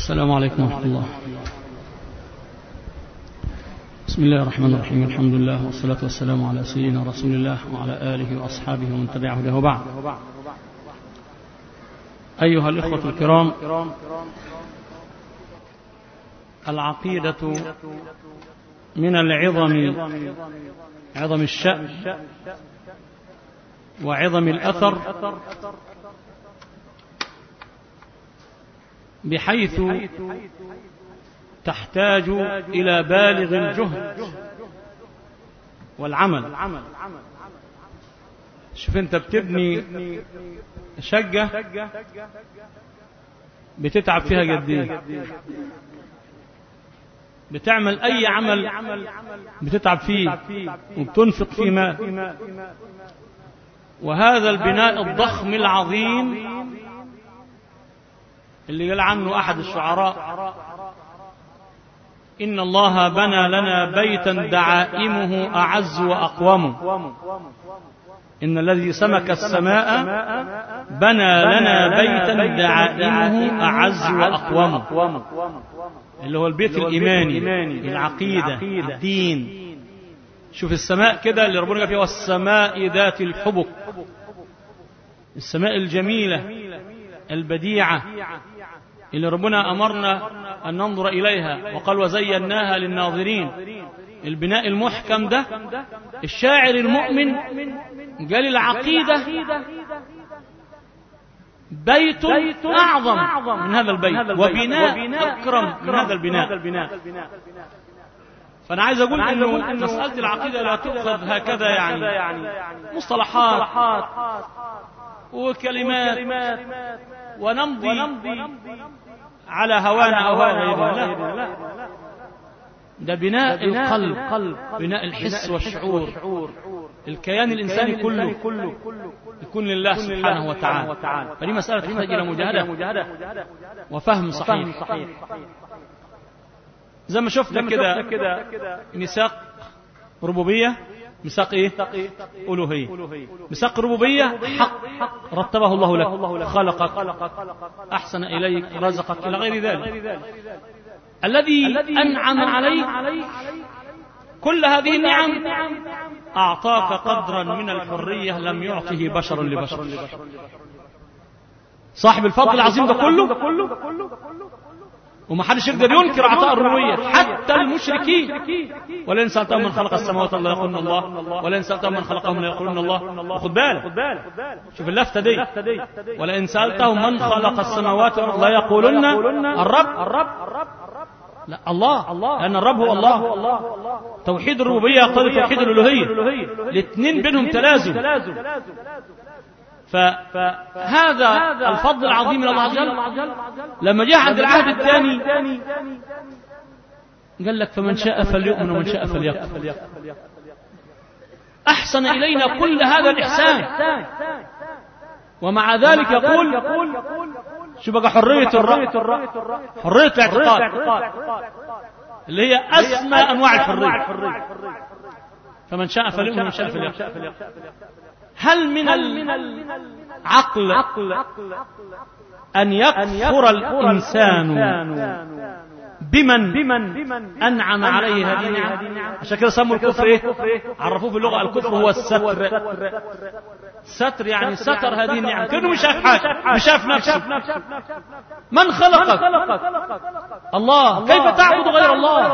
السلام عليكم ورحمة الله بسم الله الرحمن الرحيم الحمد لله والصلاة والسلام على سيدنا رسول الله وعلى آله وأصحابه ومن تبعه له وبعد أيها الإخوة الكرام العقيدة من العظم عظم الشأن وعظم الأثر بحيث تحتاج إلى بالغ الجهد والعمل شوف انت بتبني شقة بتتعب فيها قد ايه بتعمل اي عمل بتتعب فيه وبتنفق فيه مال وهذا البناء الضخم العظيم اللي قال عنه احد الشعراء ان الله بنى لنا بيتا دعائمه اعز واقوم ان الذي سمك السماء بنى لنا بيتا دعائمه اعز واقوم اللي هو البيت الايماني العقيده الدين شوف السماء كده اللي ربنا قال فيها والسماء ذات الحبك السماء الجميله البديعه اللي ربنا أمرنا أن ننظر إليها وقال وزيناها للناظرين البناء المحكم ده الشاعر المؤمن قال العقيدة بيت أعظم من هذا البيت وبناء أكرم من هذا البناء فأنا عايز أقول أنه مسألة العقيدة لا تؤخذ هكذا يعني مصطلحات وكلمات ونمضي على هوانا أو هوى غيرنا لا ده بناء القلب بناء الحس والشعور الكيان الإنساني كله يكون لله سبحانه وتعالى فدي مسألة تحتاج إلى مجاهدة وفهم صحيح زي ما شفنا كده ميثاق ربوبية ميثاق ايه ألوهية ميثاق ربوبية حق رتبه الله لك خلقك أحسن إليك رزقك إلى غير ذلك الذي أنعم عليك كل هذه النعم أعطاك قدرا من الحرية لم يعطه بشر لبشر صاحب الفضل العظيم ده كله وما حدش يقدر ينكر عطاء الربوبيه حتى المشركين ولئن سالتهم من خلق السماوات لا يقولون الله ولئن سالتهم من خلقهم لا يقولون الله وخد بالك شوف اللفته دي ولئن سالتهم من خلق السماوات والارض لا يقولون الرب لا الله لان الرب هو الله توحيد الربوبيه يقتضي توحيد الالوهيه الاثنين بينهم تلازم فهذا الفضل العظيم من الله عز وجل لما جاء عند العهد الثاني قال لك فمن شاء فليؤمن ومن شاء فليكفر أحسن إلينا كل هذا الإحسان ومع ذلك يقول شو بقى حرية الرأي حرية الاعتقاد اللي هي أسمى أنواع الحرية فمن شاء فليؤمن ومن شاء فليكفر هل من العقل أن يكفر الإنسان بمن بمن أنعم عليه هذه النعم عشان كده سموا الكفر إيه عرفوه في اللغة الكفر هو الستر ستر يعني ستر هذه النعم كأنه مش شاف حاجة مش شاف نفسه من خلقك الله كيف تعبد غير الله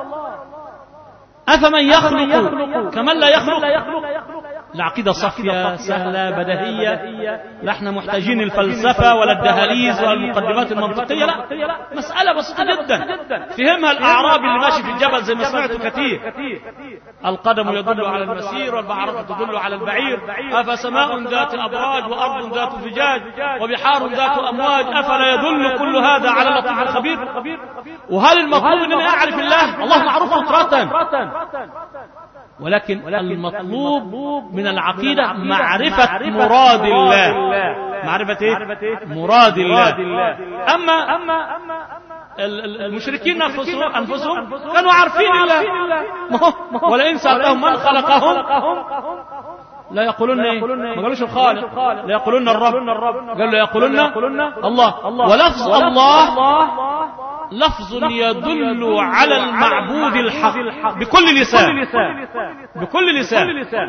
أفمن يخلق كمن لا يخلق العقيدة صافية سهلة بدهية لا احنا محتاجين الفلسفة ولا الدهاليز ولا المقدمات المنطقية لا مسألة بسيطة جدا فهمها الأعرابي اللي ماشي في الجبل زي ما سمعتوا كثير القدم يدل على المسير والبعرة تدل على البعير أفسماء ذات أبراج وأرض ذات فجاج وبحار ذات أمواج أفلا يدل كل هذا على اللطيف الخبير وهل المطلوب أن أعرف الله الله معروف فطرة ولكن المطلوب من العقيدة معرفة مراد الله معرفة ايه مراد الله اما المشركين انفسهم انفسهم كانوا عارفين الله ولئن سالتهم من خلقهم لا يقولون ايه ما قالوش الخالق لا يقولون الرب قالوا يقولون الله ولفظ الله لفظ يدل على المعبود الحق بكل لسان بكل لسان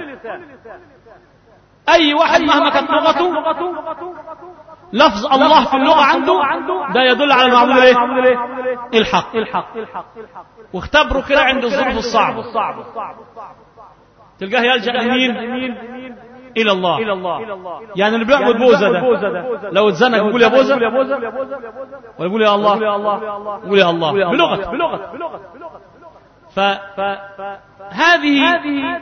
أي واحد مهما كانت لغته لفظ الله في اللغة عنده ده يدل على المعبود الايه الحق واختبروا كده عند الظروف الصعبة تلقاه يلجأ لمين إلى الله يعني اللي بيعبد بوزة ده لو اتزنق يقول يا بوزة ولا يقول يا الله يقول يا الله بلغة فهذه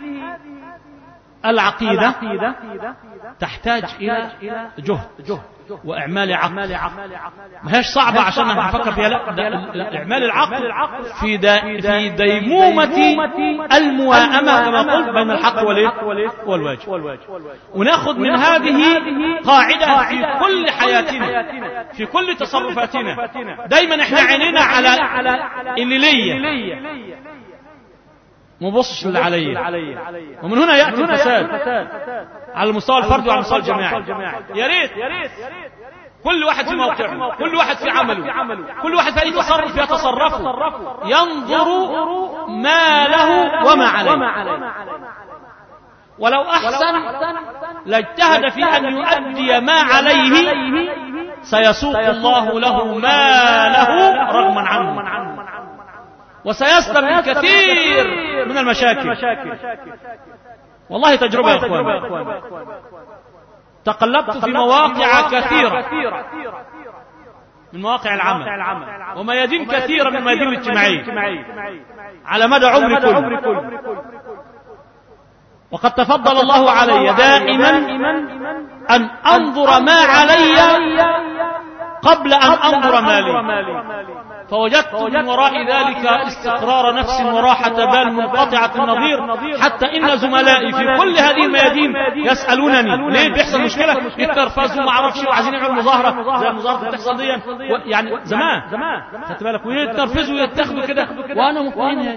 العقيدة تحتاج إلى جهد وإعمال عقل ما هيش صعبة عشان نفكر فيها لا, لا إعمال العقل في, دا في ديمومة المواءمة كما قلت بين الحق والواجب وناخذ من هذه قاعدة في كل حياتنا في كل تصرفاتنا دايما احنا عينينا على اللي ليا ما بصش اللي عليا ومن هنا يأتي الفساد على المستوى الفردي وعلى المستوى الجماعي يا ريت كل واحد في موقعه كل واحد في عمله كل واحد في أي تصرف يتصرفه ينظر ما له وما عليه ولو أحسن لاجتهد في أن يؤدي ما عليه سيسوق الله له ما له رغما عنه وسيسلم من كثير من المشاكل والله تجربة يا اخوان تقلبت في مواقع كثيرة من مواقع العمل وميادين كثيرة من الميادين الاجتماعية على مدى عمري كله وقد تفضل الله علي دائما أن أنظر ما علي قبل أن أنظر ما لي فوجدت من وراء ذلك استقرار نفس وراحة بال منقطعة النظير حتى إن زملائي في كل هذه الميادين يسألونني ليه بيحصل مشكلة يترفزوا ما اعرفش وعايزين يعملوا مظاهرة زي المظاهرة اللي بتحصل دي يعني زمان خدت بالك ويتنرفزوا ويتخذوا كده وأنا مطمئن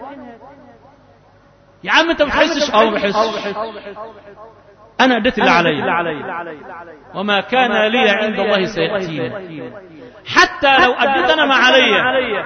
يا عم انت ما بتحسش اه ما بحسش انا اديت اللي علي وما كان لي عند الله سيأتيني حتى لو أديت أنا ما علي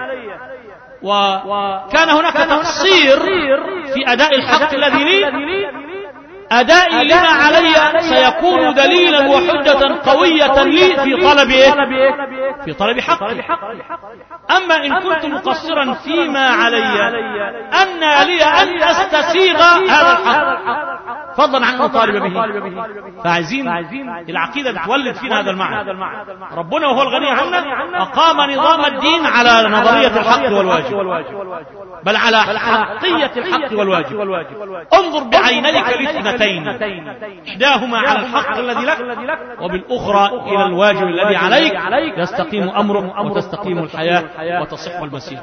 وكان هناك تقصير في أداء الحق الذي لي أدائي لما علي سيكون دليلا وحجة قوية لي في طلب إيه؟ في طلب حقي أما إن كنت مقصرا فيما علي أن لي أن أستسيغ هذا الحق فضلا عن المطالب به فعايزين العقيدة بتولد فينا هذا المعنى ربنا وهو الغني عنا أقام نظام الدين على نظرية الحق والواجب بل على حقية الحق والواجب انظر بعينيك لاثنتين إحداهما على الحق الذي لك وبالأخرى إلى الواجب الذي عليك يستقيم أمرك وتستقيم الحياة وتصح المسيح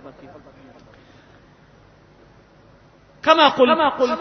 كما قلت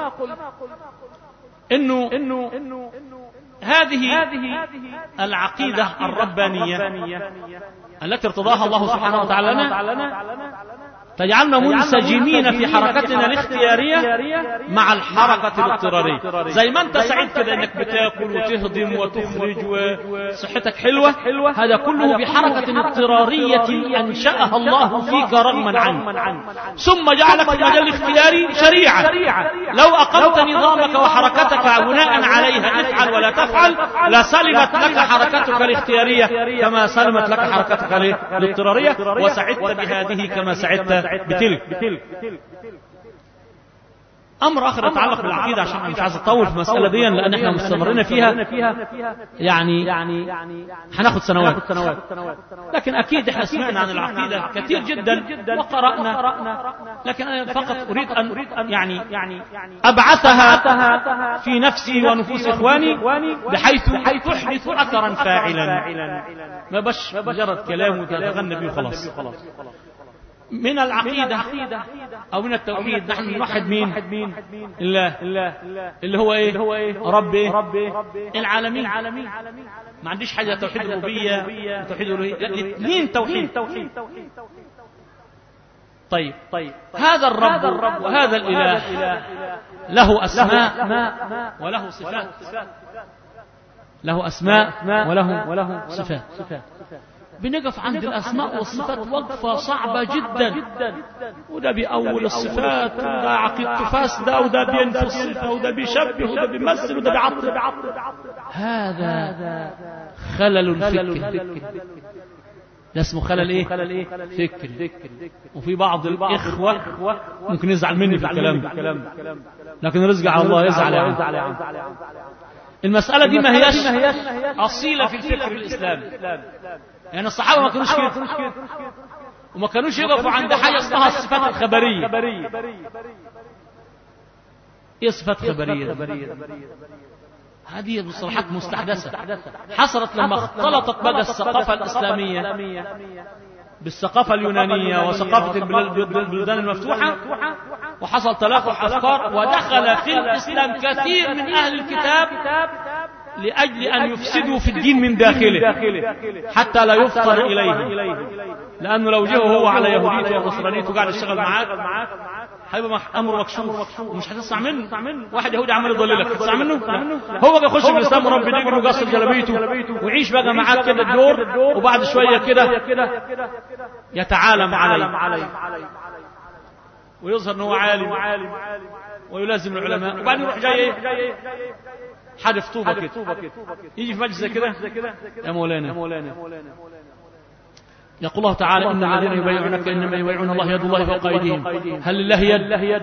إنه, إنه هذه العقيدة الربانية التي ارتضاها الله سبحانه وتعالى لنا تجعلنا منسجمين في حركتنا الاختيارية مع الحركة الاضطرارية زي ما انت سعيد كده انك بتاكل وتهضم وتخرج وصحتك حلوة هذا كله بحركة اضطرارية انشأها الله فيك رغما عنك ثم جعلك في مجال الاختياري شريعة لو اقمت نظامك وحركتك بناء عليها افعل ولا تفعل لسلمت لك حركتك الاختيارية كما سلمت لك حركتك الاضطرارية وسعدت بهذه كما سعدت بتلك امر اخر يتعلق بالعقيده عشان مش عايز اطول في المساله دي لان احنا مستمرين فيها يعني هناخد سنوات لكن اكيد احنا سمعنا عن العقيده كثير جدا وقرانا لكن انا فقط اريد ان يعني ابعثها في نفسي ونفوس اخواني بحيث تحدث اثرا فاعلا ما بش مجرد كلام وتتغنى به خلاص من العقيدة أو من التوحيد نحن نوحد مين الله اللي هو إيه رب العالمين ما عنديش حاجة توحيد الربوبية توحيد الألوهية الاثنين توحيد طيب طيب هذا الرب وهذا الإله له أسماء وله صفات له أسماء وله وله صفات بنقف عند الأسماء والصفات وقفة صعبة جدا وده بيأول الصفات وده عقيدته فاسدة وده بينفي الصفة وده بيشبه وده بيمثل وده بيعطل هذا خلل فكري ده اسمه خلل ايه فكري وفي بعض الاخوه ممكن يزعل مني في الكلام ده لكن رزق على الله يزعل يعني. المساله دي ما هياش اصيله في الفكر الاسلامي يعني الصحابه ما كانوش كده وما كانوش يقفوا عند حاجه اسمها الصفات الخبريه ايه صفات خبريه هذه مصطلحات مستحدثة حصلت لما اختلطت بقى الثقافة الإسلامية بالثقافة اليونانية وثقافة البلدان المفتوحة وحصل تلاقح أفكار ودخل في الإسلام كثير من أهل الكتاب لأجل أن يفسدوا في الدين من داخله حتى لا يفطر إليه لأنه لو جه هو على يهوديته ونصرانيته وقاعد يشتغل معاك هيبقى امر مكشوف ومش هتسمع منه واحد يهودي عمال يضللك تسمع منه هو بيخش في الاسلام ورب يجري ويقصر جلابيته ويعيش بقى معاك كده الدور وبعد شويه كده يتعالم عليه ويظهر ان هو عالم ويلازم العلماء وبعدين يروح جاي ايه حدف طوبه كده يجي في مجلس كده يا مولانا يقول الله تعالى إن الذين يبايعونك إنما يبايعون الله يد الله فوق أيديهم هل لله يد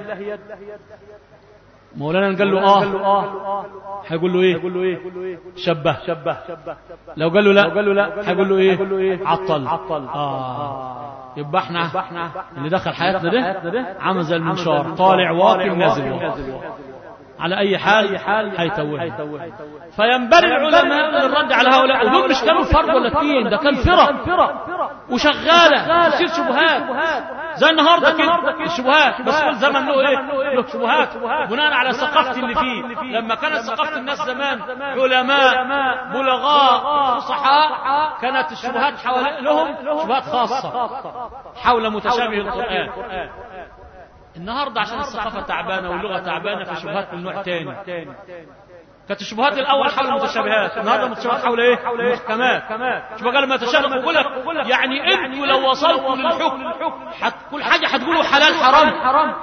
مولانا قال له آه هيقول له إيه شبه لو قال له لا هيقول له إيه عطل آه يبقى احنا اللي دخل حياتنا ده عمل زي المنشار طالع واكل نازل على أي حال هيتوه فينبري العلماء للرد على هؤلاء ودول مش كانوا فرد ولا اثنين ده كان فرق وشغالة تصير شبهات زي النهارده كده الشبهات بس كل زمن له ايه له شبهات بناء على ثقافتي اللي فيه لما كانت ثقافة الناس زمان علماء بلغاء فصحاء كانت الشبهات حوالي لهم شبهات خاصة حول متشابه القرآن النهارده عشان الثقافه تعبانه واللغه تعبانه في شبهات من نوع تاني كانت الشبهات الاول حول المتشابهات النهارده المتشابهات حول ايه المحكمات شوف قال ما تشابه بقول لك يعني انتوا لو وصلتوا للحكم حت كل حاجه هتقولوا حلال حرام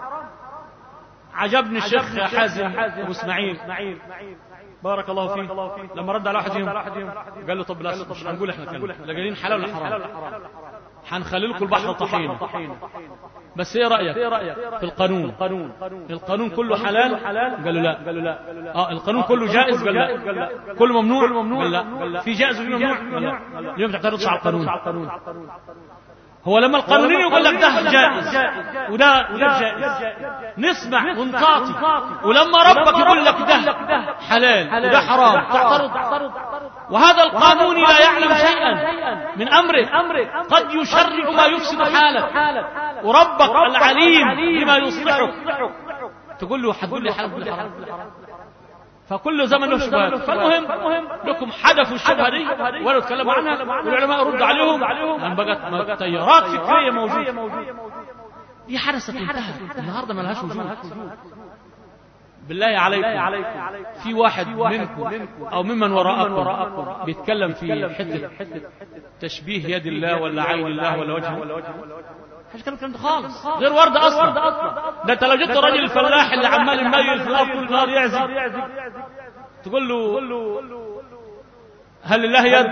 عجبني الشيخ حازم ابو اسماعيل بارك الله فيه لما رد على واحد فيهم قال له طب لا مش هنقول احنا كلام لا قايلين حلال ولا حرام هنخلي لكم البحر طحينه بس ايه رايك في القانون القانون كله حلال قالوا لا قالوا لا اه القانون كله جائز قال لا كله ممنوع قال لا في جائز وفي ممنوع قال لا اليوم تعترضش على القانون هو لما القانونين يقول لك ده جائز وده وده جائز نسمع ونطاطي ولما ربك يقول لك ده حلال وده حرام تعترض وهذا القانون لا يعلم شيئا من امره قد يشرع ما يفسد حالك وربك العليم بما يصلحك تقول له حتقول لي حلال حرام فكل زمن له شبهات فالمهم لكم حدثوا الشبهه دي ولا تكلموا عنها والعلماء رد عليهم ان بقت تيارات فكريه موجوده دي حدثت انتهت النهارده ما لهاش وجود بالله عليكم في واحد منكم او ممن وراءكم بيتكلم في حته تشبيه يد الله ولا عين الله ولا وجهه مش كلام الكلام ده خالص غير ورد اصلا ده انت لو جبت الراجل الفلاح اللي عمال يميل في الارض طول النهار يعزف تقول له هل لله يد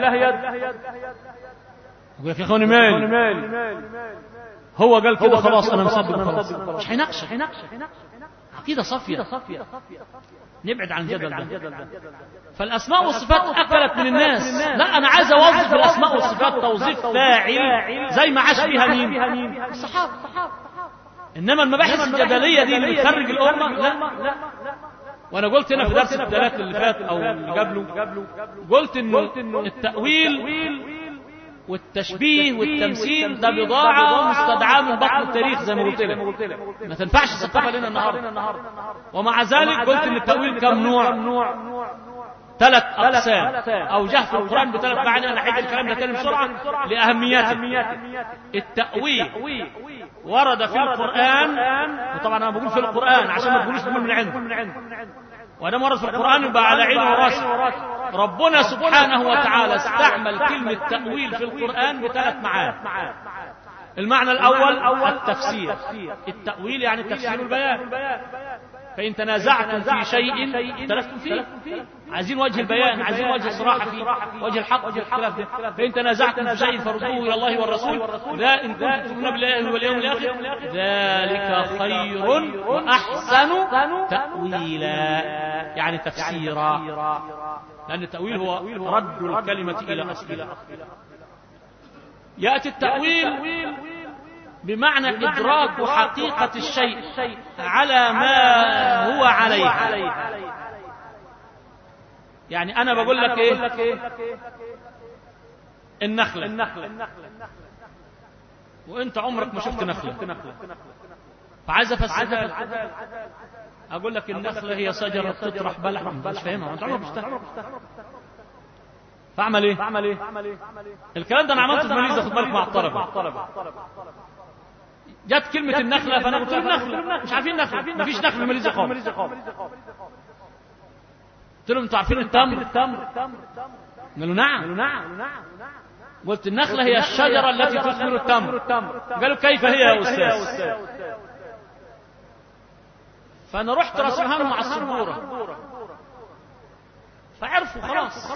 يقول لك يا اخواني مالي هو قال كده خلاص انا مصدق خلاص مش هيناقش عقيده صافيه نبعد عن الجدل ده فالاسماء والصفات اكلت من الناس لا انا عايز اوظف الاسماء والصفات توظيف فاعل زي ما عاش بيها مين الصحابه انما المباحث الجدليه دي اللي بتخرج الامه لا وانا قلت هنا في درس الثلاث اللي فات او اللي قبله قلت انه التاويل والتشبيه والتمثيل ده بضاعة مستدعاة من بطن التاريخ زي ما قلت لك ما تنفعش الثقافة لنا النهاردة ومع ذلك قلت ان التأويل كم نوع ثلاث أقسام أو جه في القرآن بثلاث معاني أنا أعيد الكلام ده تاني بسرعة لأهميته التأويل ورد في القرآن وطبعا أنا بقول في القرآن عشان ما تقولوش من عند وأنا ورد في القرآن يبقى على عينه وراسه ربنا سبحانه وتعالى استعمل كلمة تأويل في القرآن بثلاث معاني المعنى الأول التفسير التأويل يعني تفسير البيان فإن تنازعتم في شيء اختلفتم فيه عايزين وجه البيان عايزين وجه الصراحة فيه وجه الحق في الاختلاف ده فإن تنازعتم في شيء فردوه إلى الله والرسول لا إن كنتم تؤمنون بالله واليوم الآخر ذلك خير وأحسن تأويلا يعني تفسيرا لأن التأويل هو رد الكلمة إلى أصلها يأتي التأويل بمعنى إدراك حقيقة الشيء على ما هو عليه يعني أنا بقول لك إيه النخلة وأنت عمرك ما شفت نخلة فعايز أفسرها أقول لك النخلة هي شجرة تطرح بلح مش فاهمها أنت عمرك مش فاعمل ايه؟ فاعمل ايه؟ الكلام ده انا عملته في ماليزيا خد بالك مع الطلبه جت كلمة النخلة فأنا قلت لهم نخلة مش عارفين نخلة مفيش نخلة في ماليزيا خالص قلت لهم انتوا عارفين التمر قالوا نعم قالوا نعم قلت النخلة هي الشجرة التي تثمر التمر قالوا كيف هي يا أستاذ فأنا رحت رسمها لهم على السبورة فعرفوا خلاص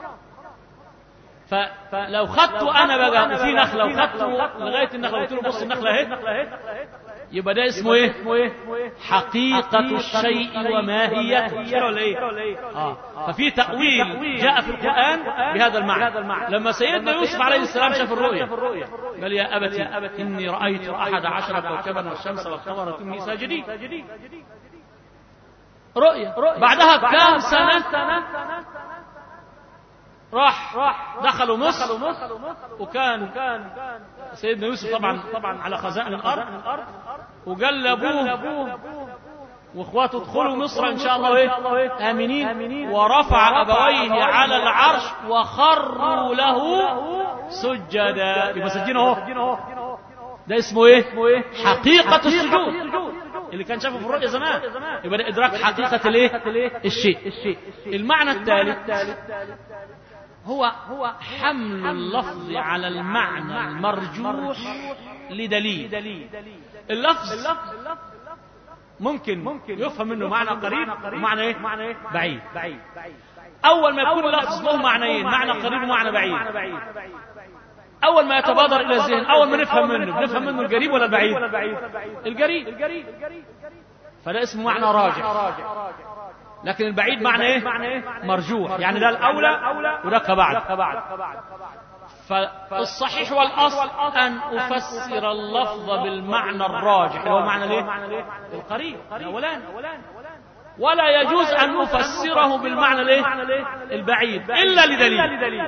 فلو خدته انا بقى وفي نخله وخدته لغايه النخله قلت له بص النخله اهي يبقى ده اسمه ايه حقيقة الشيء وماهيته ولا ايه آه. ففي تأويل جاء في القرآن بهذا المعنى لما سيدنا يوسف عليه السلام شاف الرؤيا قال يا أبتي إني رأيت أحد عشر كوكبا والشمس والقمر تمني ساجدين رؤيا بعدها كام سنة راح دخلوا مصر وكان سيدنا يوسف طبعا طبعا على خزائن الارض وقال لابوه واخواته ادخلوا مصر ان شاء الله ايه امنين ورفع ابويه على العرش وخروا له سجدا يبقى سجين اهو ده اسمه ايه حقيقة السجود اللي كان شافه في الرؤيا زمان يبقى ده ادراك حقيقة الايه الشيء المعنى الثالث هو هو حمل اللفظ على المعنى المرجوح لدليل اللفظ ممكن يفهم منه معنى قريب ومعنى ايه بعيد اول ما يكون اللفظ له معنيين معنى قريب ومعنى بعيد اول ما يتبادر الى الذهن اول ما نفهم منه نفهم منه القريب ولا البعيد القريب فده اسمه معنى راجح لكن البعيد معنى ايه مرجوح يعني ده الاولى وده كبعد فالصحيح والاصل ان افسر اللفظ بالمعنى الراجح اللي هو معنى الايه القريب الاولاني ولا يجوز ان افسره بالمعنى الايه البعيد الا لدليل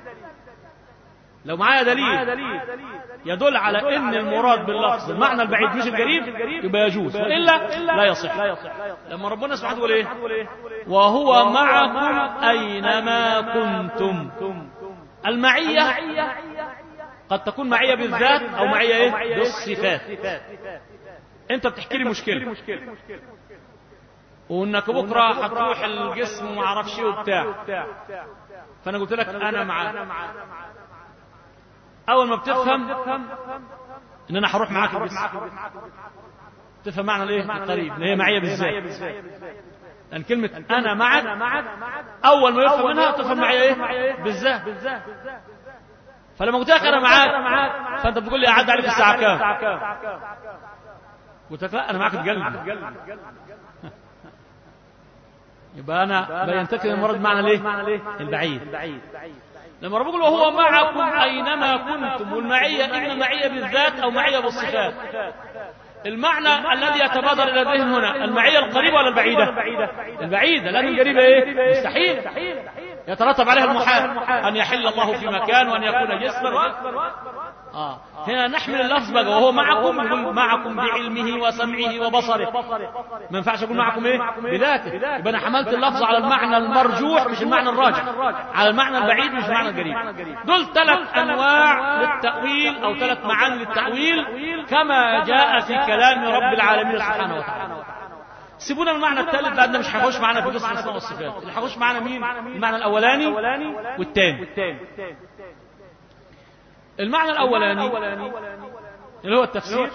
لو معايا دليل يدل على ان المراد باللفظ المعنى البعيد مش القريب يبقى يجوز والا لا يصح لما ربنا سبحانه يقول ايه وهو معكم اينما كنتم المعيه قد تكون معيه بالذات او معيه ايه بالصفات انت بتحكي لي مشكله وانك بكره هتروح الجسم وما اعرفش ايه وبتاع فانا قلت لك انا معاك اول ما بتفهم ان انا هروح معاك الجسم تفهم معنى الايه القريب اللي هي معيه بالذات لان كلمه انا معك اول ما يفهم منها تفهم معي ايه بالذات فلما قلت لك انا معاك فانت بتقول لي اعد عليك الساعه كام قلت لك لا انا معاك بقلبي يبقى انا بينت لك المراد معنى ليه البعيد لما ربنا وهو معكم اينما كنتم والمعيه اما معيه بالذات او معيه بالصفات المعنى الذي يتبادر الى الذهن هنا المعيه القريبه ولا البعيده البعيده لان القريبه ايه مستحيل يترتب عليها المحال ان يحل الله في مكان وان يكون جسما آه. هنا نحمل اللفظ بقى وهو معكم يقول معكم بعلمه وسمعه وبصره ما ينفعش اقول معكم ايه بذاته يبقى انا حملت اللفظ على المعنى المرجوح مش المعنى الراجح على المعنى البعيد مش المعنى القريب دول ثلاث انواع للتاويل او ثلاث معاني للتاويل كما جاء في كلام رب العالمين سبحانه وتعالى سيبونا من المعنى الثالث لان مش هيخش معانا في قصه الاسماء والصفات اللي هيخش معانا مين المعنى الاولاني والثاني المعنى الاولاني اللي هو التفسير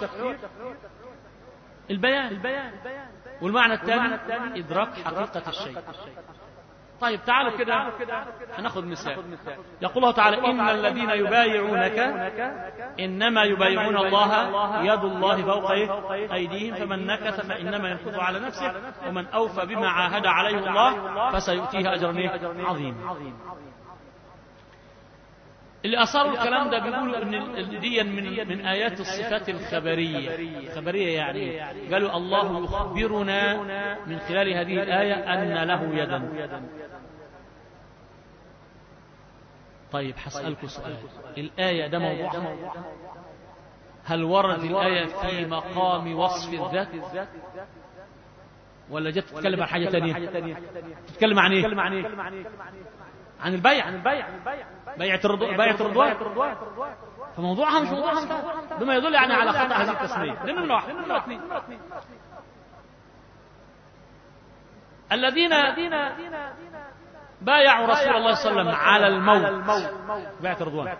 البيان والمعنى الثاني ادراك حقيقه الشيء طيب تعالوا كده هناخذ مثال يقول الله تعالى إن الذين يبايعونك إنما يبايعون الله يد الله فوق أيديهم فمن نكث فإنما ينكث على نفسه ومن أوفى بما عاهد عليه الله فسيؤتيه أجرا عظيما اللي أصاروا الكلام ده بيقولوا إن دي من من آيات الصفات الخبرية خبرية يعني قالوا الله يخبرنا من خلال هذه الآية أن له يدا طيب حسألكم سؤال الآية ده موضوعها هل ورد الآية في مقام وصف الذات ولا جت تتكلم عن حاجة تانية تتكلم عن ايه عن البيع عن البيع بيعة بيعة الرضوان فموضوعها مش موضوعها بما يدل يعني على خطأ هذه التسمية لأنه من واحد من اثنين الذين بايعوا رسول الله صلى الله عليه وسلم على الموت بيعة الرضوان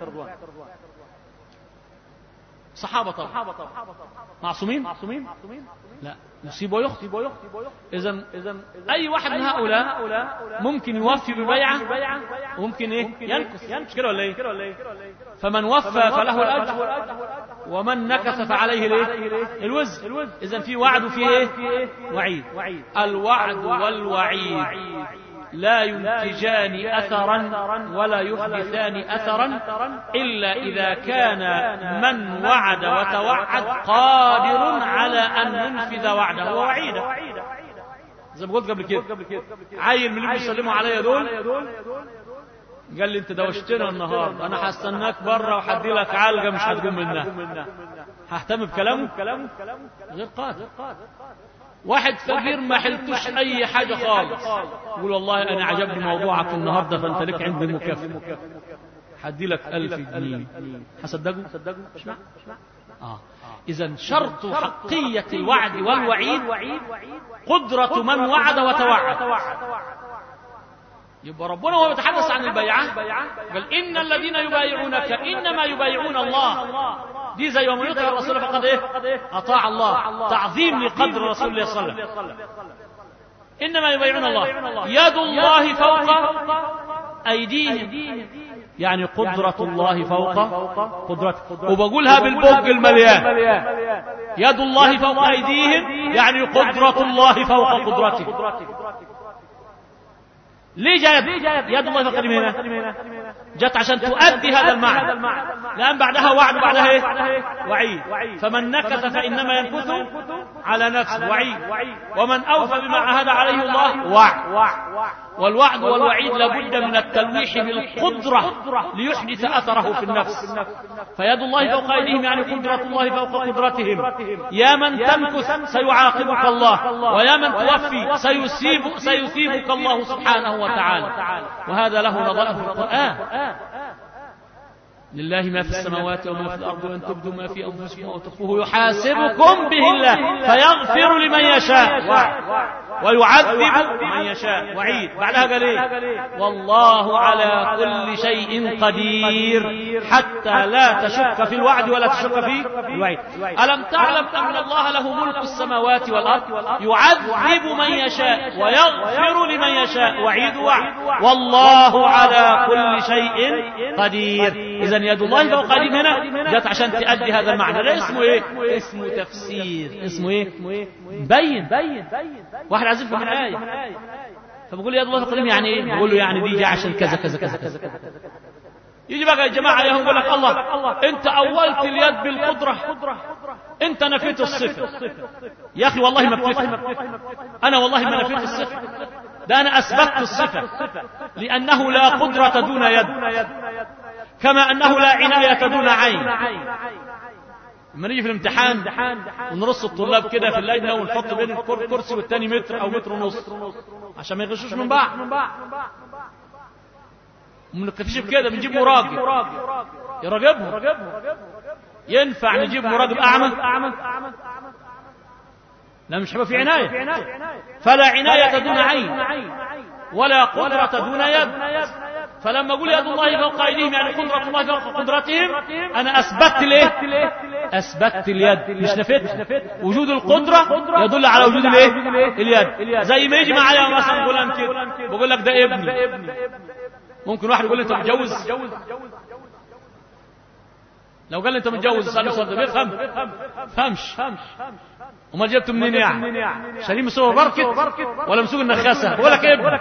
صحابة طبعا معصومين معصومين لا يصيب ويخطي إذا إذا أي واحد من هؤلاء ممكن يوفي ببيعة وممكن إيه ينكث مش كده ولا إيه فمن وفى فله الأجر ومن نكث فعليه الايه الوزر إذا في وعد وفي إيه وعيد الوعد والوعيد لا ينتجان أثرا ولا يحدثان أثرا إلا إذا كان من وعد وتوعد قادر على أن ينفذ وعده ووعيده زي ما قلت قبل كده عيل من اللي بيسلموا عليا دول قال لي انت دوشتنا النهارده انا هستناك بره وهدي لك علقه مش هتقوم منها ههتم بكلامه غير قادر واحد فقير ما حلتوش اي حاجة خالص يقول والله انا عجبني موضوعك النهاردة فانت لك عندي مكافأة هدي لك ألف جنيه هصدقه مش معنى آه. إذا شرط حقية الوعد والوعيد قدرة من وعد وتوعد يبقى ربنا وهو يتحدث عن البيعة قال إن الذين يبايعونك إنما يبايعون الله دي زي ومن يطع الرسول فقد ايه اطاع الله تعظيم لقدر رسول الله صلى الله عليه وسلم انما يبايعون الله يد الله فوق ايديهم يعني قدرة الله فوق قدرته وبقولها بالبق المليان يد الله فوق أيديهم يعني قدرة الله فوق قدرته ليه جاءت يد الله فوق هنا جت عشان تؤدي هذا المعنى لأن بعدها وعد وبعدها ايه وعيد فمن نكث فإنما ينكث على نفسه وعيد ومن أوفى بما عهد عليه الله وعد والوعد والوعيد لابد من التلويح بالقدرة ليحدث أثره في النفس فيد الله فوق أيديهم يعني قدرة الله فوق قدرتهم يا من تمكث سيعاقبك الله ويا من توفي سيسيب سيثيبك الله سبحانه وتعالى وهذا له نظائر في القرآن لله ما في السماوات وما في الأرض وأن تبدوا ما في أنفسكم أو تخفوه يحاسبكم به الله فيغفر لمن يشاء ويعذب من يشاء وعيد بعدها قال ايه والله على كل شيء قدير حتى لا تشك في الوعد ولا تشك في الوعيد ألم تعلم أن الله له ملك السماوات والأرض يعذب من يشاء ويغفر لمن يشاء وعيد وعد والله على كل شيء قدير إذا يد الله فوق قديم هنا جت عشان تأدي هذا المعنى ده اسمه ايه اسمه تفسير اسمه ايه بين واحد عايز يفهم الآية فبقول يد الله فوق يعني ايه بقول له يعني دي جاء عشان كذا كذا كذا كذا يجي بقى يا جماعة يهم يقول لك الله انت اولت اليد بالقدرة انت نفيت الصفة يا اخي والله ما بتفهم انا والله ما نفيت الصفة ده انا اثبتت الصفة لانه لا قدرة دون يد كما انه لا عناية دون عين لما نيجي في الامتحان ونرص الطلاب كده في اللجنة ونحط بين الكرسي والتاني متر او متر ونص عشان ما يغشوش من بعض وما نكتفيش بكده بنجيب مراقب يراقبهم ينفع نجيب مراقب اعمى لا مش هيبقى في عناية فلا عناية دون عين ولا قدرة دون يد فلما اقول يد الله فوق ايديهم يعني قدرة الله فوق قدرتهم انا اثبتت الايه؟ اثبتت اليد مش نفيت وجود القدرة يدل على وجود الايه؟ اليد زي ما يجي معايا مثلا غلام كده بقول لك ده ابني ممكن واحد يقول لي انت متجوز لو قال لي انت متجوز اسالني السؤال ده بيفهم فهمش امال جبته منين يعني شاريه من سوبر ماركت ولا من سوق النخاسه بقول لك ابن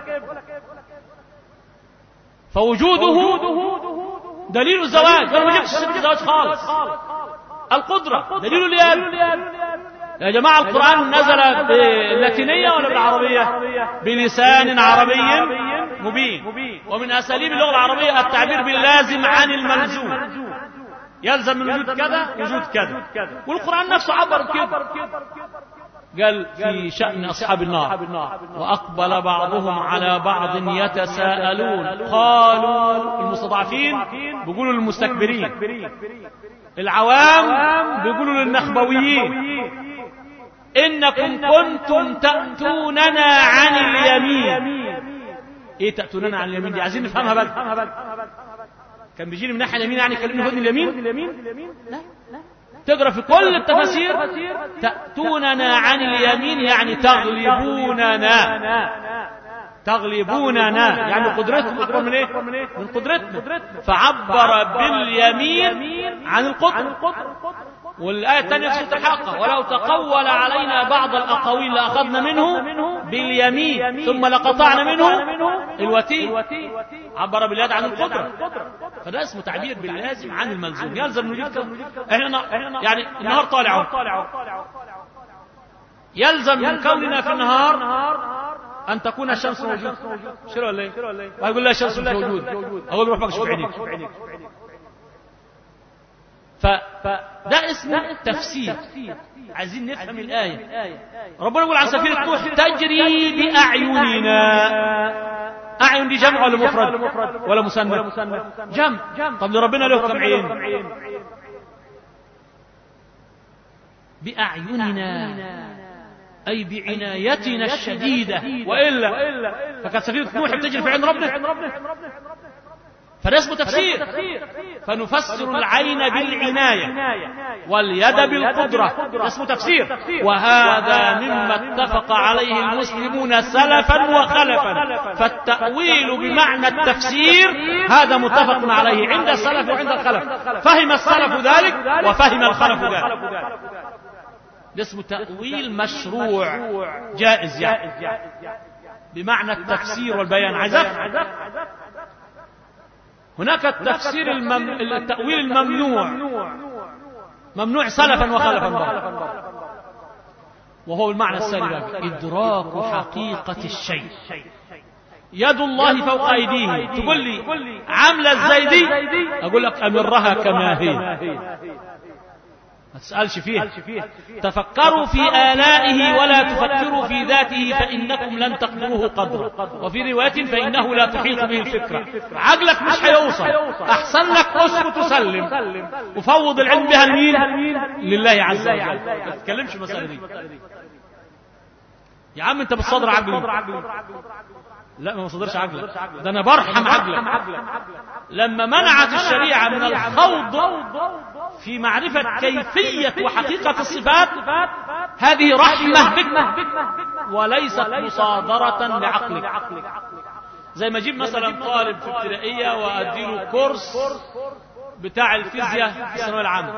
فوجوده دليل الزواج انا ما جبتش سيره الزواج خالص القدره دليل اليد يا جماعة القرآن نزل باللاتينية ولا بالعربية بلسان عربي مبين ومن أساليب اللغة العربية التعبير باللازم عن الملزوم يلزم من وجود كذا وجود كذا والقرآن نفسه عبر كده قال في شأن أصحاب النار وأقبل بعضهم على بعض يتساءلون قالوا المستضعفين بيقولوا للمستكبرين العوام بيقولوا للنخبويين إنكم كنتم تأتوننا عن اليمين إيه تأتوننا عن اليمين دي عايزين نفهمها بقى كان بيجيني من ناحية اليمين يعني كلمني هدن اليمين لا تقرا في كل التفاسير تأتوننا عن اليمين يعني تغلبوننا تغلبوننا يعني قدرتكم أكبر من إيه؟ من قدرتنا فعبر باليمين عن القدر والآية الثانية في سورة الحاقة ولو تقول علينا بعض الأقاويل لأخذنا منه باليمين ثم لقطعنا منه الوتين عبر باليد عن القدرة فده اسمه تعبير باللازم عن الملزوم يلزم نجيب احنا يعني النهار طالع يلزم من كوننا في النهار أن تكون الشمس موجودة شنو ولا ايه؟ ويقول لا الشمس مش موجودة أقول روح بقى شوف عينيك فده اسمه تفسير عايزين نفهم الآية ربنا يقول عن سفينة نوح تجري بأعيننا أعين دي جمع ولا مفرد ولا مثنى جمع طب ربنا له كم عين بأعيننا أي بعنايتنا الشديدة وإلا فكانت سفينة نوح بتجري في عين ربنا فده اسمه تفسير فنفسر العين بالعناية واليد بالقدرة ده اسمه تفسير وهذا مما اتفق عليه المسلمون سلفا وخلفا فالتأويل بمعنى التفسير هذا متفق عليه عند السلف وعند الخلف فهم السلف ذلك وفهم الخلف ذلك ده اسمه تأويل مشروع جائز يعني بمعنى التفسير والبيان عزف هناك التفسير المم... التأويل الممنوع ممنوع سلفا وخلفا بعض وهو المعنى السالي إدراك حقيقة الشيء يد الله فوق أيديهم تقول لي عاملة ازاي دي أقول لك أمرها كما هي ما تسألش فيها تفكروا في آلائه ولا تفكروا في ذاته فإنكم لن تقدروه قدره وفي رواية فإنه لا تحيط به الفكرة عقلك مش هيوصل أحسن لك اسكت وسلم وفوض العلم بها لمين لله عز وجل ما تتكلمش المسألة دي يا عم انت بتصدر عقلي لا ما بصدرش عقلك ده انا برحم عقلك لما منعت الشريعة من الخوض في معرفة كيفية وحقيقة الصفات هذه رحمة بك وليست مصادرة لعقلك زي ما اجيب مثلا طالب في ابتدائية واديله كورس بتاع الفيزياء في الثانوية العامة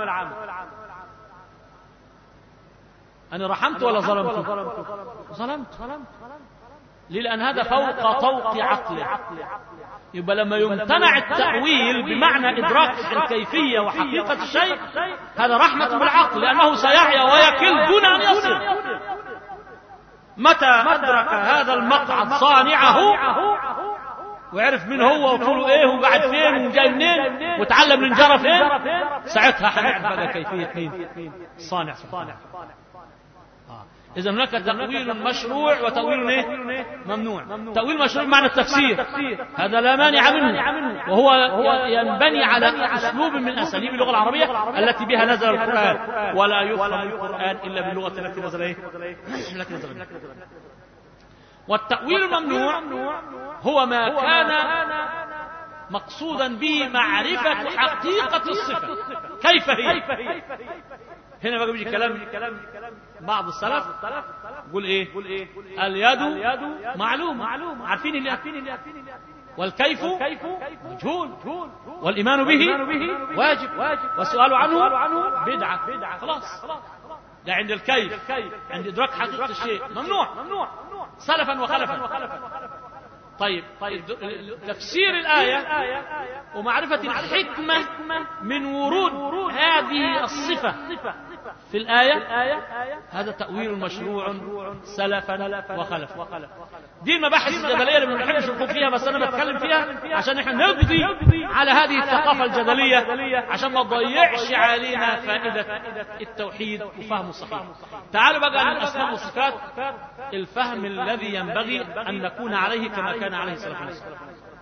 أنا رحمت ولا ظلمت؟ ظلمت ليه لأن هذا فوق طوق عقله يبقى لما يمتنع التأويل بمعنى إدراك الكيفية وحقيقة الشيء هذا رحمة بالعقل لأنه سيحيا ويكل دون أن يصل متى أدرك هذا المقعد صانعه وعرف مين هو وطوله ايه وقاعد فين وجاي منين وتعلم الانجارة فين ساعتها هنعرف بقى كيفية مين الصانع سبحانه إذا هناك تأويل مشروع وتأويل إيه؟ ممنوع تأويل مشروع معنى التفسير هذا لا مانع منه وهو ينبني على أسلوب من أساليب اللغة العربية التي بها نزل القرآن ولا يفهم القرآن إلا باللغة التي نزل إيه؟ التي نزل بها والتأويل الممنوع هو ما كان مقصودا به معرفة حقيقة الصفة كيف هي هنا بقى بيجي كلام بعض السلف يقول ايه اليد معلوم عارفين اللي عارفين والكيف مجهول والإيمان به واجب والسؤال عنه بدعة خلاص ده عند الكيف عند إدراك حقيقة الشيء ممنوع سلفا وخلفا طيب طيب تفسير الآية ومعرفة الحكمة من ورود هذه الصفة في الآية هذا تأويل مشروع سلفا وخلفا دي المباحث الجدلية اللي ما بنحبش ندخل فيها بس أنا بتكلم فيها عشان احنا نقضي على هذه الثقافة الجدلية عشان ما تضيعش علينا فائدة التوحيد وفهمه الصحيح تعالوا بقى عن الأسماء والصفات الفهم الذي ينبغي أن نكون عليه كما كان عليه الصلاة والسلام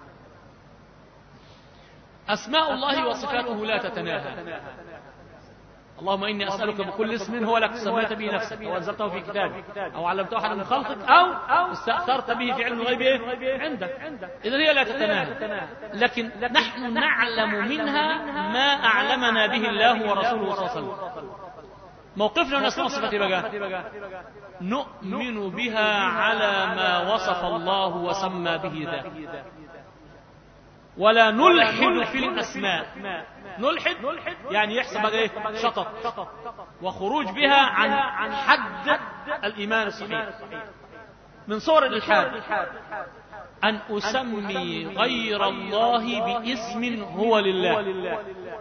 أسماء الله وصفاته لا تتناهى اللهم إني أسألك بكل اسم هو لك سميت به نفسك أو أنزلته في كتابك أو علمته أحد من خلقك أو استأثرت به في علم الغيب إيه؟ عندك إذا هي لا تتناهى لكن نحن نعلم منها ما أعلمنا به الله ورسوله صلى الله عليه وسلم موقفنا من أسماء الصفات بقى نؤمن بها على ما وصف الله وسمى به ذاك ولا نلحد في الأسماء نلحد يعني يحسب ايه شطط وخروج بها عن حد الإيمان الصحيح من صور الإلحاد أن أسمي غير الله باسم هو لله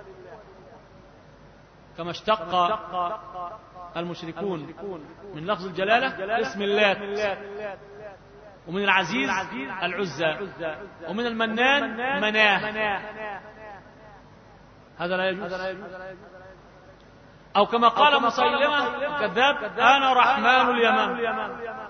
كما اشتق المشركون من لفظ الجلالة اسم اللات ومن العزيز العزى ومن المنان مناه هذا لا يجوز أو كما قال مسيلمة الكذاب أنا رحمن اليمن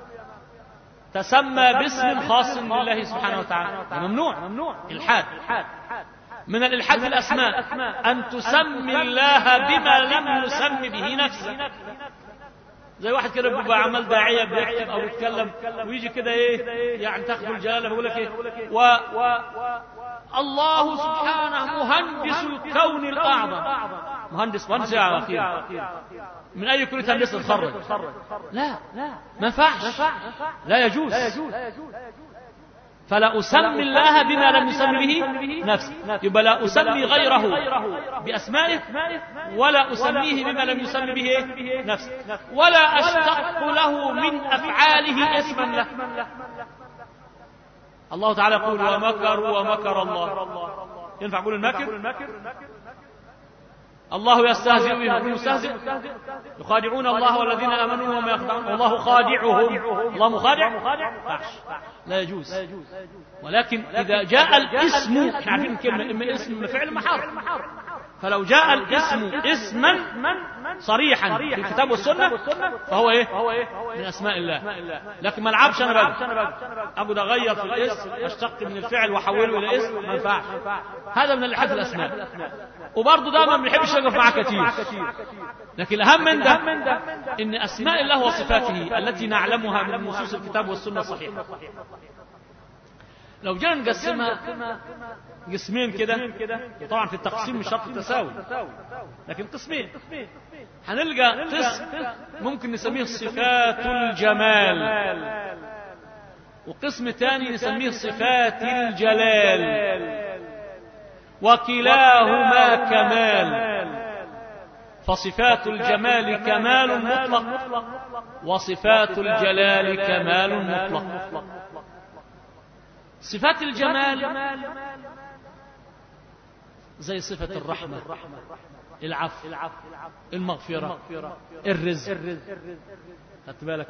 تسمى باسم خاص بالله سبحانه وتعالى ممنوع الحاد من الإلحاد في الأسماء أن تسمي الله بما لم يسم به نفسه زي واحد كده بيبقى عمل داعية بيكتب أو يتكلم ويجي كده إيه يعني تاخذ الجلالة بيقول لك إيه و, و الله سبحانه مهندس الكون الأعظم مهندس مهندس يا أخي من أي كلية هندسة تخرج لا ما ينفعش لا يجوز فلا أسمي الله بما لم يسمي به نفسه يبقى لا أسمي غيره بأسمائه ولا أسميه بما لم يسمي به نفسه ولا أشتق له من أفعاله اسما له الله تعالى يقول ومكروا ومكر الله ينفع أقول المكر الله يستهزئ بهم المستهزئ يخادعون الله والذين امنوا وما يخدعون والله خادعهم الله مخادع لا يجوز ولكن اذا جاء الاسم احنا عارفين الكلمه اما اسم اما فعل محار فلو جاء الاسم اسما صريحا في الكتاب والسنة فهو ايه من اسماء الله لكن ما العبش انا بقى اقعد اغير في الاسم اشتق من الفعل واحوله الى اسم ما ينفعش هذا من الحد الاسماء وبرضه ده ما بنحبش نقف معاه كثير لكن الاهم من ده ان اسماء الله وصفاته التي نعلمها من نصوص الكتاب والسنة الصحيحة لو جينا نقسمها قسمين كده طبعا في التقسيم مش شرط التساوي لكن قسمين هنلقى قسم ممكن نسميه صفات الجمال وقسم تاني نسميه صفات الجلال وكلاهما كمال فصفات الجمال كمال مطلق وصفات الجلال كمال مطلق صفات الجمال زي صفة الرحمة العفو المغفرة الرزق خدت بالك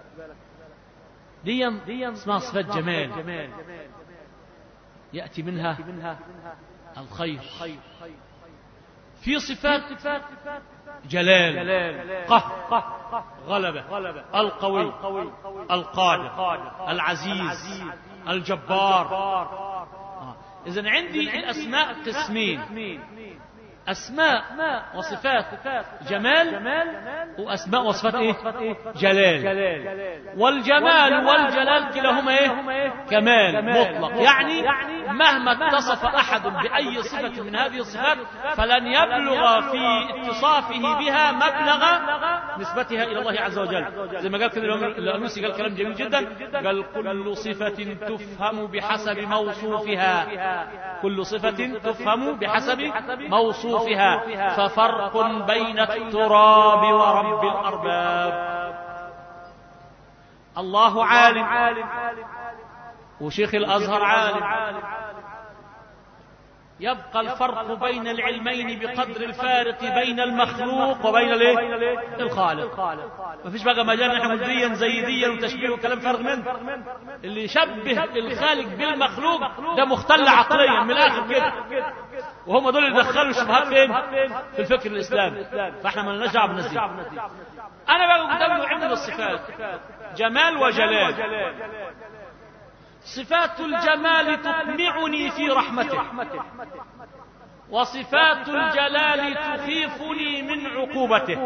دي اسمها صفات جمال يأتي منها الخير في صفات جلال قهر غلبة القوي القادر العزيز الجبار آه. إذا عندي الأسماء قسمين أسماء وصفات جمال وأسماء وصفات إيه جلال والجمال والجلال كلاهما إيه كمال مطلق يعني مهما اتصف أحد بأي صفة من هذه الصفات فلن يبلغ في اتصافه بها مبلغ نسبتها إلى الله عز وجل زي ما قال كده الأنوسي قال كلام جميل جدا قال كل صفة تفهم بحسب موصوفها كل صفة تفهم بحسب موصوفها وصوفها ففرق بين التراب ورب الأرباب الله عالم وشيخ الأزهر عالم يبقى الفرق بين العلمين بقدر الفارق بين المخلوق وبين الايه الخالق ما فيش بقى مجال نحن مديا زيديا وتشبيه وكلام فارغ منه اللي يشبه الخالق بالمخلوق ده مختل عقليا من الاخر كده وهم دول اللي دخلوا الشبهات فين في الفكر الاسلامي فاحنا ما لناش دعوه بالناس انا بقى قدامي عندي الصفات جمال وجلال صفات الجمال تطمعني في رحمته وصفات الجلال تخيفني من عقوبته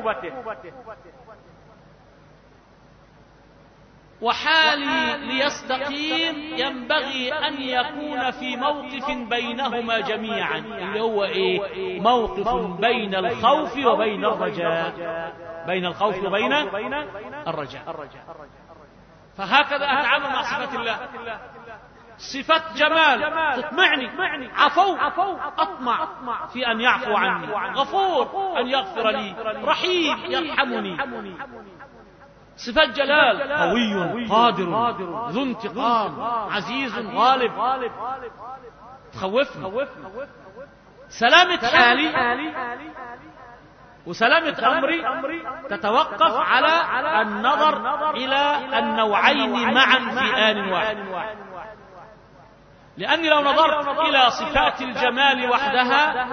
وحالي ليستقيم ينبغي أن يكون في موقف بينهما جميعا اللي هو إيه موقف بين الخوف وبين الرجاء بين الخوف وبين الرجاء فهكذا أتعامل مع صفات الله صفات جمال تطمعني عفو أطمع في أن يعفو عني غفور أن يغفر لي رحيم يرحمني صفات جلال قوي قادر ذو انتقام عزيز غالب تخوفني سلامة حالي وسلامة أمري تتوقف على النظر إلى النوعين معا في آن واحد لأني لو نظرت إلى صفات الجمال وحدها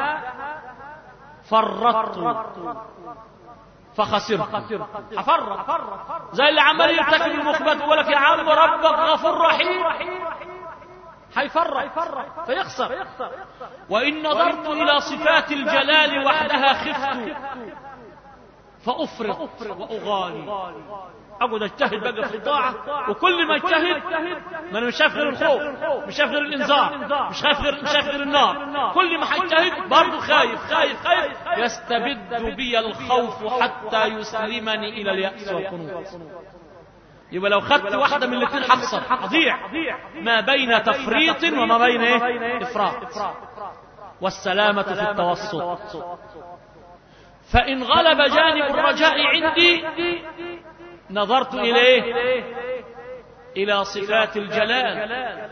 فرطت فخسرت حفرط زي اللي عمال يرتكب المخبت يقول لك يا عم ربك غفور رحيم حيفرط فيخسر وإن نظرت إلى صفات الجلال وحدها خفت فأفرط وأغالي اقعد اجتهد بقى في الطاعه وكل ما اجتهد ما انا مش شايف غير الخوف مش شايف غير الانذار مش خايف غير مش شايف غير النار كل ما هجتهد برضه خايف خايف خايف يستبد بي الخوف حتى يسلمني الى الياس والقنوط يبقى لو خدت واحدة من الاثنين حخسر هضيع ما بين تفريط وما بين ايه افراط والسلامة في التوسط فإن غلب جانب الرجاء عندي نظرت إليه إلى صفات الجلال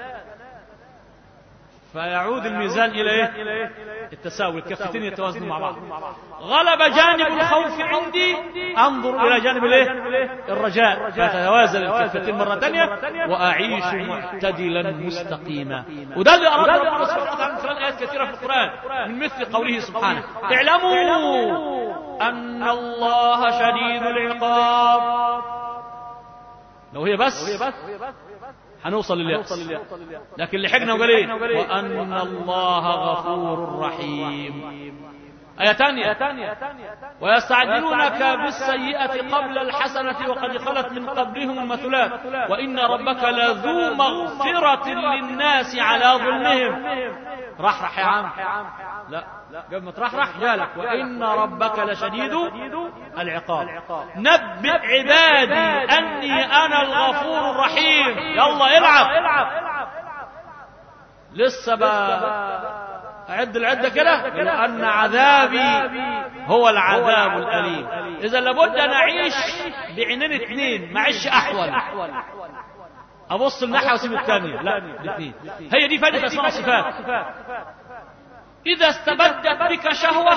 فيعود الميزان إلى إيه؟ التساوي الكفتين يتوازنوا مع بعض غلب جانب الخوف عندي أنظر إلى جانب الإيه؟ الرجاء فتتوازن الكفتين مرة ثانية وأعيش معتدلا مستقيما وده اللي أراد ربنا سبحانه وتعالى من خلال آيات كثيرة في القرآن من مثل قوله سبحانه اعلموا أن الله شديد العقاب لو هي بس هنوصل لليأس لكن لحقنا وقال ايه وأن الله غفور رحيم آية ثانية ويستعجلونك بالسيئة قبل الحسنة وقد خلت من قبلهم المثلات وإن ربك لذو مغفرة للناس على ظلمهم رح رح يا عم لا قبل ما ترحرح جالك وإن ربك لشديد العقاب نبئ عبادي أني أنا الغفور الرحيم يلا العب لسه بقى أعد العدة كده لأن عذابي هو العذاب الأليم إذا لابد أن أعيش بعينين اثنين معيش أحول أبص الناحية وأسيب الثانية لا الاثنين هي دي فائدة أسماء الصفات إذا استبدت بك شهوة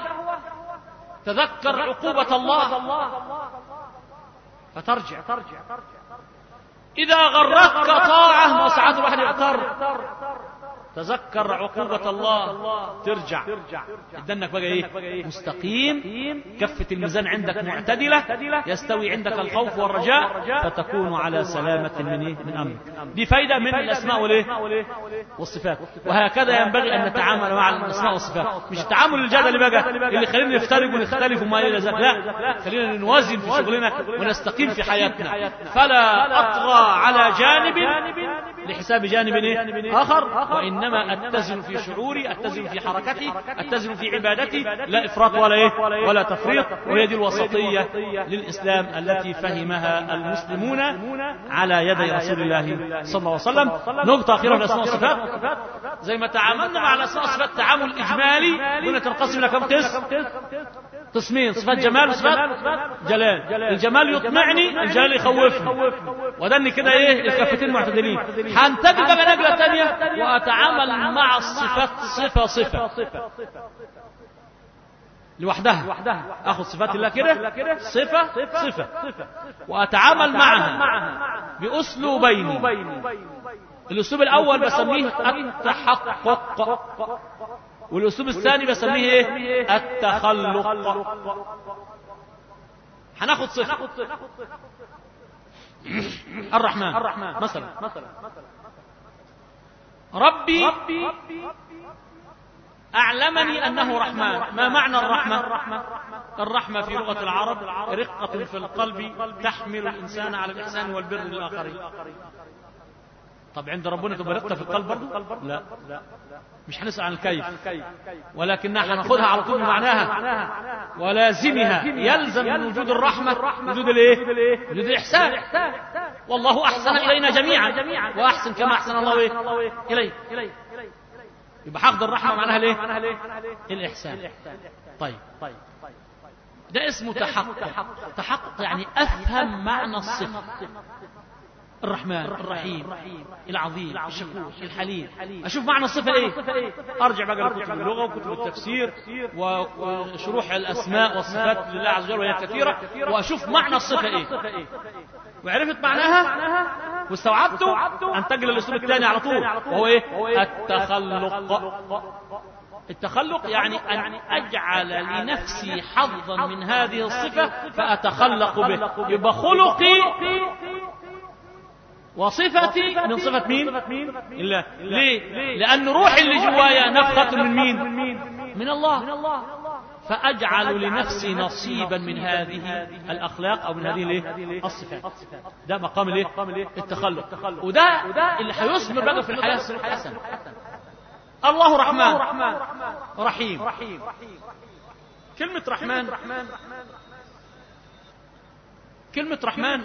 تذكر عقوبة الله فترجع إذا غرتك طاعة وساعات الواحد يغتر تذكر عقوبة الله ترجع يدنك بقى ايه مستقيم كفة الميزان عندك معتدلة يستوي عندك الخوف والرجاء فتكون على سلامة من ايه من امرك دي فايدة من الاسماء والايه والصفات وهكذا ينبغي ان نتعامل مع الاسماء والصفات مش التعامل الجدلي بقى اللي خلينا نفترق ونختلف وما الى ذلك لا خلينا نوازن في شغلنا ونستقيم في حياتنا فلا اطغى على جانب لحساب جانب إيه؟ آخر وإنما أتزن في شعوري أتزن في حركتي أتزن في عبادتي لا إفراط ولا إيه ولا تفريط وهي دي الوسطية للإسلام التي فهمها المسلمون على يدي رسول الله صلى الله عليه وسلم نقطة أخيرة في الأسماء والصفات زي ما تعاملنا مع الأسماء والصفات تعامل إجمالي قلنا تنقسم إلى كم قسم قسمين صفات جمال وصفات جلال الجمال يطمعني الجلال يخوفني ودني كده ايه الكفتين معتدلين هنتقل بقى نقله ثانيه واتعامل مع الصفات صفه صفه لوحدها اخذ صفات الله كده صفه صفه واتعامل معها باسلوبين الاسلوب الاول بسميه التحقق والاسلوب الثاني بسميه ايه التخلق هناخد صفه الرحمن مثلا ربي أعلمني أنه رحمن ما معنى الرحمة الرحمة في لغة العرب رقة في القلب تحمل الإنسان على الإحسان والبر للآخرين طب عند ربنا تبقى رقة في القلب برضه لا مش هنسأل عن الكيف ولكنها هناخدها على طول بمعناها ولازمها يلزم من وجود الرحمة وجود الايه وجود الإحسان والله أحسن إلينا جميعا وأحسن كما أحسن الله إيه؟ إليه يبقى حقد الرحمة معناها ليه الإحسان طيب ده اسمه تحقق تحقق يعني أفهم معنى الصفة الرحمن الرحيم العظيم الشكور الحليم اشوف معنى الصفه ايه ارجع بقى لكتب اللغه وكتب التفسير وشروح الاسماء والصفات لله عز وجل وهي كثيره واشوف معنى الصفه ايه وعرفت معناها واستوعبته انتقل للاسلوب الثاني على طول وهو ايه التخلق التخلق يعني أن أجعل لنفسي حظا من هذه الصفة فأتخلق به يبقى خلقي وصفتي من صفة مين الله ليه لأن روحي اللي جوايا نفخة من مين من الله فأجعل لنفسي نصيبا من هذه الأخلاق أو من هذه الصفات ده مقام الايه التخلق وده اللي هيثمر بقى في الحياة الحسنة الله رحمن رحيم كلمة رحمن كلمة رحمن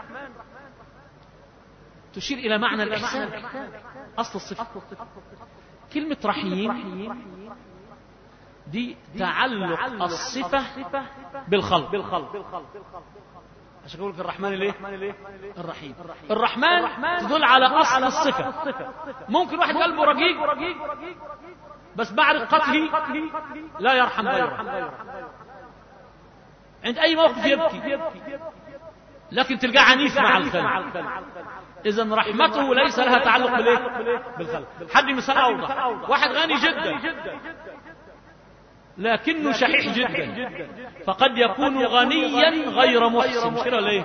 تشير إلى معنى الإحسان أصل الصفة كلمة رحيم دي تعلق الصفة بالخلق عشان يقول الرحمن ليه الرحيم الرحمن تدل على أصل الصفة ممكن واحد قلبه رقيق بس بعد قتله لا يرحم غيره عند أي موقف يبكي لكن تلقاه عنيف مع الخلق إذا رحمته ليس لها تعلق بالإيه؟ بالخلق حد مثال أوضح واحد غني جدا لكنه شحيح جدا فقد يكون غنيا غير محسن مش كده ليه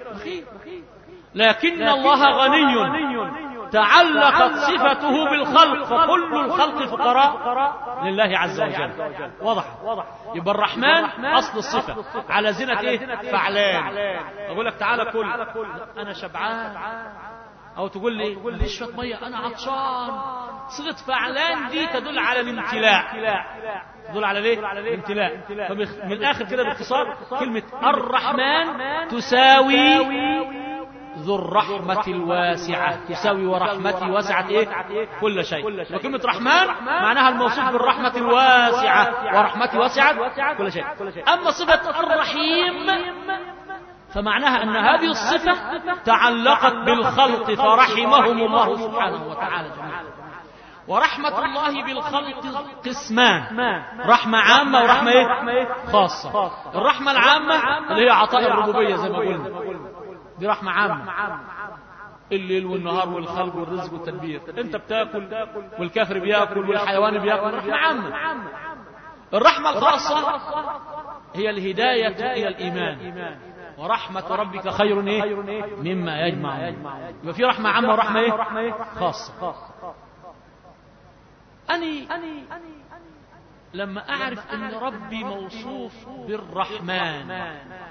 لكن الله غني تعلقت صفته بالخلق فكل الخلق فقراء لله عز وجل واضح يبقى الرحمن اصل الصفه على زنه ايه فعلان اقول لك تعالى كل انا شبعان او تقول لي لي شويه ميه انا عطشان صيغه فعلان دي تدل على الامتلاء تدل على ليه الامتلاء فمن الاخر كده باختصار كلمه الرحمن تساوي ذو الرحمة الواسعة تساوي ورحمتي وسعت ايه كل شيء وكلمة رحمن معناها الموصوف بالرحمة الواسعة ورحمتي وسعت كل شيء أما صفة الرحيم فمعناها أن هذه الصفة تعلقت بالخلق فرحمهم الله سبحانه وتعالى جميعا ورحمة الله بالخلق قسمان رحمة عامة ورحمة ايه خاصة الرحمة العامة اللي هي عطاء الربوبية زي ما قلنا دي رحمة عامة الليل والنهار والخلق والرزق والتدبير انت بتاكل والكافر بياكل والحيوان بياكل رحمة عامة الرحمة الخاصة هي الهداية إلى الإيمان ورحمة ربك خير إيه؟ مما يجمع يبقى في رحمة عامة ورحمة إيه؟ خاصة أني لما أعرف أن ربي موصوف بالرحمن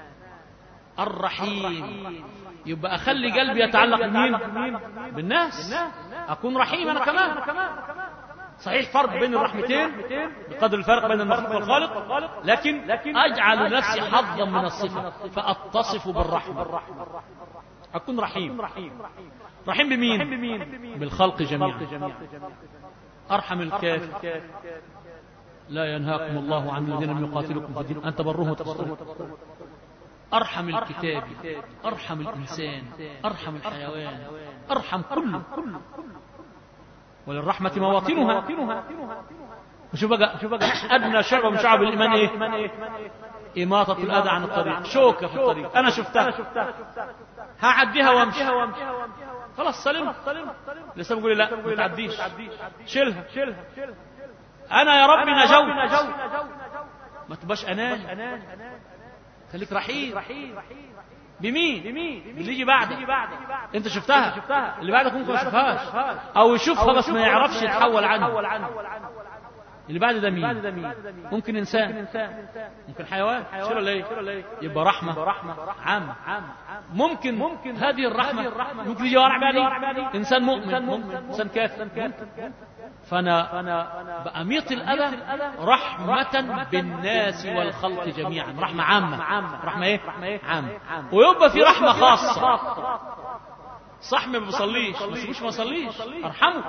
الرحيم يبقى أخلي قلبي يتعلق بمين بالناس أكون رحيم أنا كمان صحيح فرق بين الرحمتين بقدر الفرق بين المخلوق والخالق لكن أجعل لنفسي حظا من الصفة فأتصف بالرحمة أكون رحيم رحيم بمين بالخلق جميعا أرحم الكافر لا ينهاكم الله عن الذين لم يقاتلكم في الدين أن تبروه وتقصروه أرحم الكتاب أرحم الإنسان أرحم الحيوان أرحم كله وللرحمة مواطنها وشوف بقى شوف بقى أدنى شعب من شعب الإيمان إيه؟ إماطة الأذى عن الطريق شوكة في الطريق أنا شفتها هعديها وامشي خلاص سلمت لسه بقول لا ما تعديش شيلها أنا يا ربي نجوت ما تبقاش أناني خليك رحيم بمين اللي يجي بعدك انت شفتها اللي بعدك ممكن ما يشوفهاش او يشوفها بس ما يعرفش يتحول عنه اللي بعد ده مين ممكن انسان ممكن حيوان شو ولا ايه يبقى رحمه عامه ممكن ممكن هذه الرحمه ممكن يجي ورا بعدي انسان مؤمن ممكن انسان كافر فانا بأميط الأذى رحمة بالناس والخلق جميعا رحمة عامة رحمة ايه عامة ويبقى في رحمة خاصة صح ما بيصليش بس مش ما يصليش ارحمه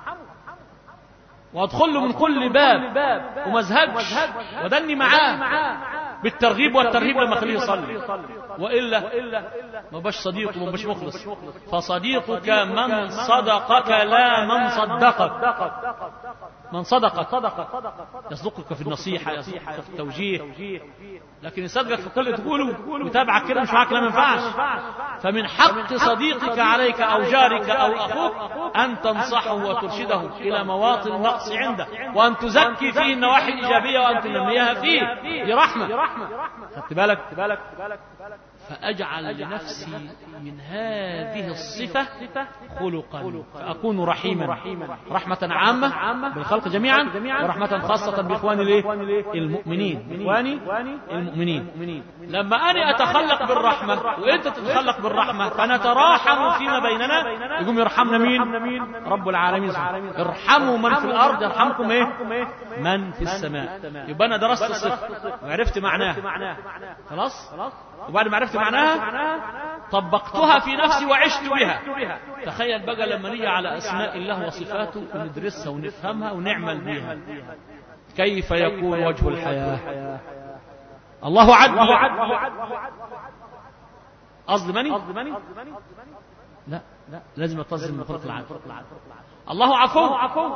وادخل له من كل باب وما ازهقش ودني معاه بالترغيب والترهيب لما خليه يصلي والا ما بش صديق وما بش مخلص فصديقك من صدقك لا من صدقك من صدقك يصدقك في النصيحة يصدقك في التوجيه لكن يصدقك في كل تقوله ويتابعك كده مش معاك لا ما ينفعش فمن حق صديقك عليك أو جارك أو أخوك أن تنصحه وترشده إلى مواطن النقص عنده وأن تزكي فيه النواحي الإيجابية وأن تنميها فيه برحمة خدت بالك فأجعل لنفسي من هذه الصفة خلقا فأكون رحيما رحمة عامة بالخلق جميعا ورحمة خاصة بإخواني الايه المؤمنين إخواني المؤمنين لما أنا أتخلق بالرحمة وأنت تتخلق بالرحمة فنتراحم فيما بيننا يقوم يرحمنا مين رب العالمين ارحموا من في الأرض يرحمكم إيه من في السماء يبقى أنا درست الصفة وعرفت معناها خلاص وبعد ما عرفت معناها طبقتها في نفسي وعشت بها تخيل بقى لما نيجي على أسماء الله وصفاته وندرسها ونفهمها ونعمل بها كيف يكون وجه الحياة الله عدل قصد مني لا لا لازم يتصل بخلق العدل الله عفو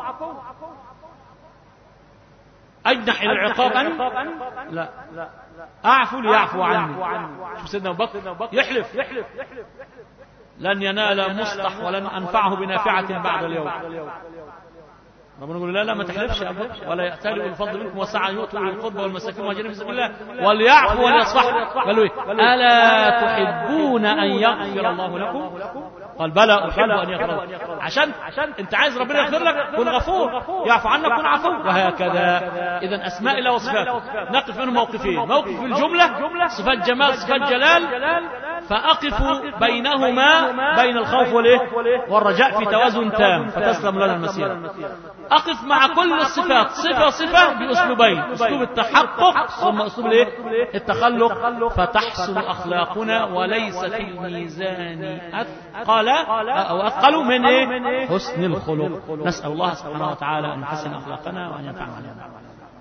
أجنح إلى العقاب أنا لا أعفو ليعفو عني شوف سيدنا أبو بكر يحلف لن ينال مصلح ولن أنفعه بنافعة بعد اليوم ربنا يقول لا لا ما تحلفش أبو ولا يأتلوا الفضل منكم وسعى يؤتوا القربى والمساكين والجنة في سبيل الله وليعفوا وليصفحوا قالوا ايه ألا تحبون أن يغفر الله لكم قال بلى أحب أن يغفر عشان انت عايز ربنا يغفر لك كن غفور يعفو عنك كن عفو وهكذا إذا أسماء الله وصفاته نقف منهم موقفين موقف في الجملة صفات جمال صفات جلال فأقف بينهما بين الخوف والإيه والرجاء في توازن تام فتسلم لنا المسيرة أقف مع كل الصفات صفة صفة بأسلوبين أسلوب التحقق ثم أسلوب الإيه التخلق فتحسن أخلاقنا وليس في الميزان أثقل أو أثقل من إيه حسن الخلق نسأل الله سبحانه وتعالى أن يحسن أخلاقنا وأن ينفعنا علينا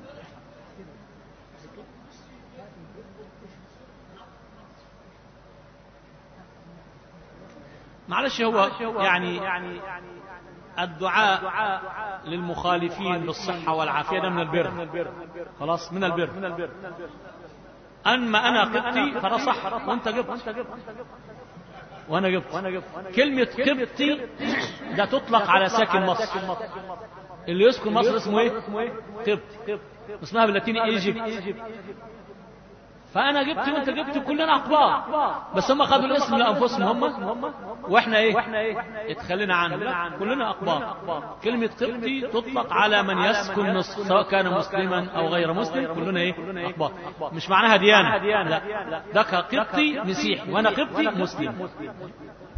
معلش هو يعني الدعاء للمخالفين بالصحة والعافية ده من البر خلاص من البر أما أنا قبتي فأنا صح وأنت قبت وانا جبت كلمة قبطي ده تطلق على ساكن مصر اللي يسكن مصر اسمه ايه قبطي اسمها باللاتيني ايجيبت فانا جبت وانت جبت كلنا اقباط بس هم خدوا الاسم لانفسهم هم واحنا ايه اتخلينا عنه لا كلنا اقباط كلمه قبطي تطلق على من يسكن مصر سواء كان مسلما او غير مسلم كلنا ايه اقباط مش معناها ديانه لا ده قبطي مسيحي وانا قبطي مسلم